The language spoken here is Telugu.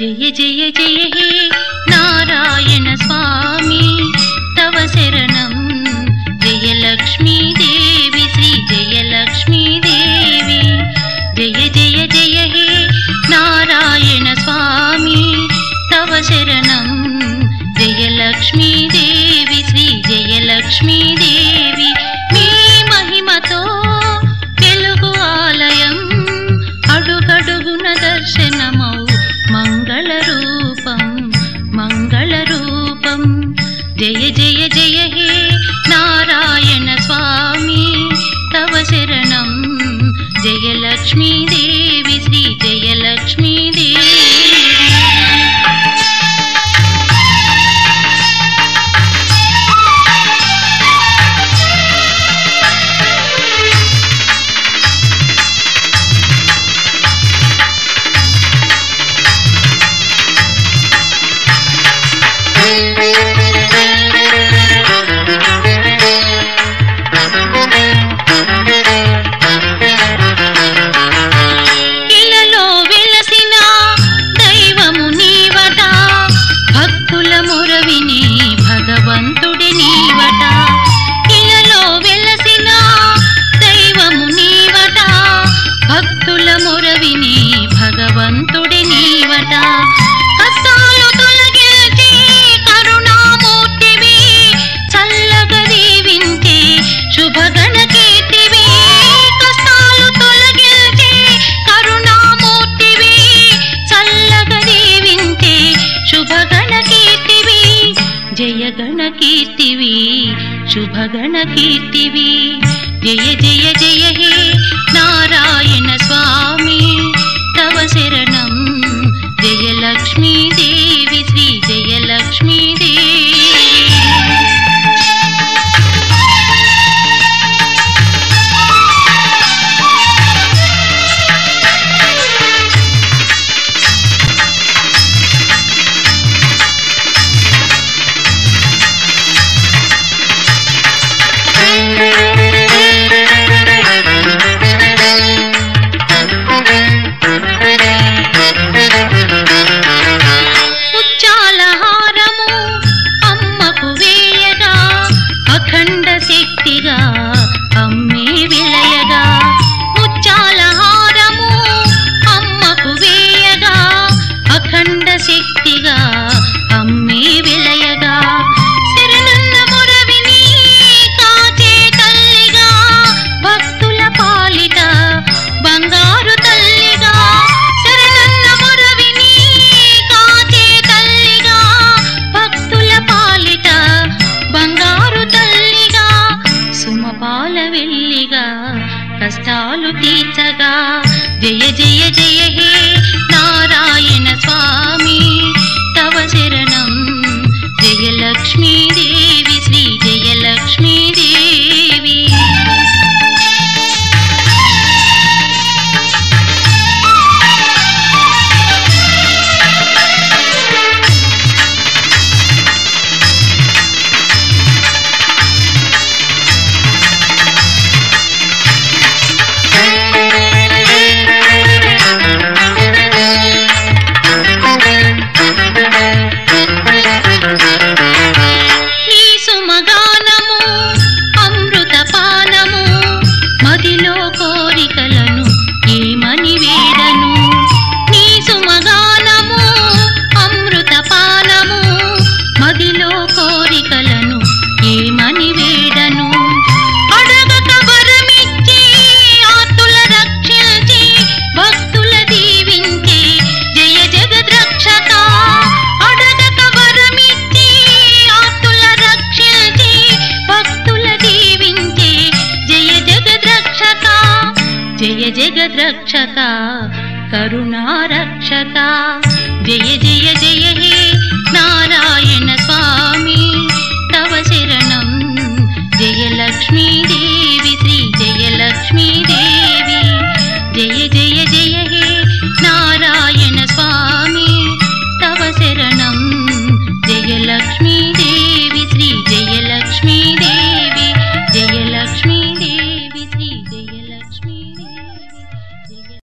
జయ జయ జయ హే నారాయణ స్వామి తవ శరణం జయ లక్ష్మీ దేవి శ్రీ జయ లక్ష్మీ దేవి జయ జయ జయ హే నారాయణ స్వామి తవ శరణం జయ లక్ష్మీ దేవి శ్రీ జయ లక్ష్మీ దేవి మీ మహిమతో తెలుగు ఆలయం అడుగడుగున దర్శనమౌ మంగళ రూపం మంగళ రూపం జయ జయ జయ హే నారాయణ స్వామి తవ శరణం జయ లక్ష్మీ దేవి శ్రీ జయ లక్ష్మీ దేవి ఇలలో వెలసిన దైవము నీవట భక్తుల మురవిని భగవంతుడి నీవట ఇలలో వెలసిన దైవము నీవట భక్తుల మురవిని భగవంతుడి నీవట కష్టాలు తొలగించి కరుణామూర్తివి చల్లగా దీవించి శుభగణ కీర్తివి కష్టాలు తొలగించి కరుణామూర్తివి చల్లగా దీవించి శుభగణ కీర్తివి జయగణ కీర్తివి శుభగణ కీర్తివి జయ జయ జయ హే నారాయణ స్వామి తవ శరణం జయ లక్ష్మీ దేవి శ్రీ జయ లక్ష్మీ దేవి ముత్యాలహారము అమ్మకు వేయగా అఖండ శక్తిగా అమ్మే విలయగా ముత్యాలహారము అమ్మకు వేయగా అఖండ శక్తిగా అమ్మే విలయగా శరణన్న మురవిని కాచే తల్లిగా భక్తుల పాలిట బంగారు తల్లిగా శరణన్న మురవిని కాచే తల్లిగా భక్తుల పాలిట బంగారు తల్లిగా సుమపాల వెళ్ళిగా కష్టాలు తీర్చగా జయ జయ జయ హే నారాయణ స్వామి తవ శరణం జయ లక్ష్మీ దేవి శ్రీ జయ లక్ష్మీ దేవి నీ సుమగానము అమృత పానము మదిలో కోరికలను ఏమని వేడను నీ సుమగానము అమృత పానము మదిలో కోరికలను ఏమని వేడను అడగక వరమిచ్చి ఆతుల రక్షించి భక్తుల దీవించి జయ జగద్రక్షక అడగక వరమిచ్చి ఆతుల రక్షించి భక్తుల దీవించి జయ జగద్రక్షక జయ జగద్రక్షక కరుణారక్షక జయ జయ జయ హే నారాయణ స్వామి